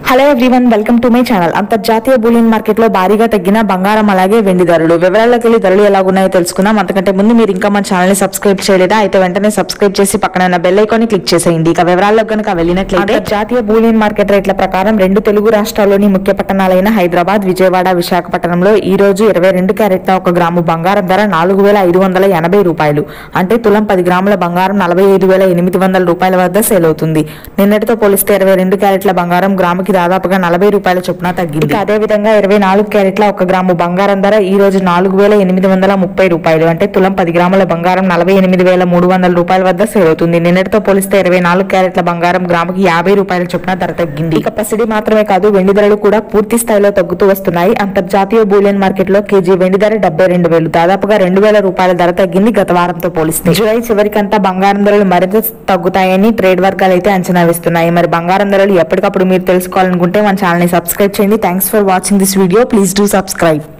hello everyone welcome to my channel అంతర్జాతీయ bullion market లో భారీగా తగ్గిన బంగారం అలాగే వెండి ధరలు వివరాల్లోకి వెళ్ళి ధరలు ఎలా ఉన్నాయో తెలుసుకుందాం అంతకంటే ముందు మీరు ఇంకా మన ఛానల్ ని సబ్స్క్రైబ్ చేయలేదా అయితే వెంటనే సబ్స్క్రైబ్ చేసి పక్కన ఉన్న బెల్ ఐకాన్ క్లిక్ చేసేయండి ఇక వివరాల్లో కనుక వెళ్ళినట్లయితే అంతర్జాతీయ బులియన్ మార్కెట్ రేట్ల ప్రకారం రెండు తెలుగు రాష్ట్రాల్లోని ముఖ్య పట్టణాలైన హైదరాబాద్ విజయవాడ విశాఖపట్నంలో ఈ రోజు ఇరవై రెండు క్యారెట్ల ఒక గ్రాము బంగారం ధర నాలుగు వేల ఐదు వందల ఎనభై రూపాయలు అంటే తులం పది గ్రాముల బంగారం నలభై ఐదు వేల ఎనిమిది వందల రూపాయల వద్ద సేల్ అవుతుంది నిన్నటితో పోలిస్తే ఇరవై రెండు క్యారెట్ల బంగారం గ్రాముకి దాదాపుగా నలభై రూపాయల చొప్పున తగ్గింది ఇక అదే విధంగా ఇరవై నాలుగు క్యారెట్ల ఒక గ్రాము బంగారం ధర ఈ రోజు నాలుగు వేల ఎనిమిది వందల ముప్పై రూపాయలు అంటే తులం పది గ్రాముల బంగారం నలభై ఎనిమిది వేల మూడు వందల రూపాయల వద్ద సేల్ అవుతుంది నిన్నటితో పోలిస్తే ఇరవై నాలుగు క్యారెట్ల బంగారం గ్రాముకి యాభై రూపాయల చొప్పున ధర తగ్గింది ఇక పసిడి మాత్రమే కాదు వెండి ధరలు కూడా పూర్తి స్థాయిలో తగ్గుతూ వస్తున్నాయి అంతర్జాతీయ బూలియన్ మార్కెట్ లో కేజీ వెండి ధర డెబ్బై రెండు వేలు దాదాపుగా రెండు వేల రూపాయల ధర తగ్గింది గత వారంతో పోలిస్తే జూలై చివరికంతా బంగారం ధరలు మరింత తగ్గుతాయని ట్రేడ్ వర్గాలు అయితే అంచనా వేస్తున్నాయి మరి బంగారం ధరలు ఎప్పటికప్పుడు మీరు తెలుసుకోవాలనుకుంటే మన ఛానల్ ని సబ్స్క్రైబ్ చేయండి thanks for watching this video please do subscribe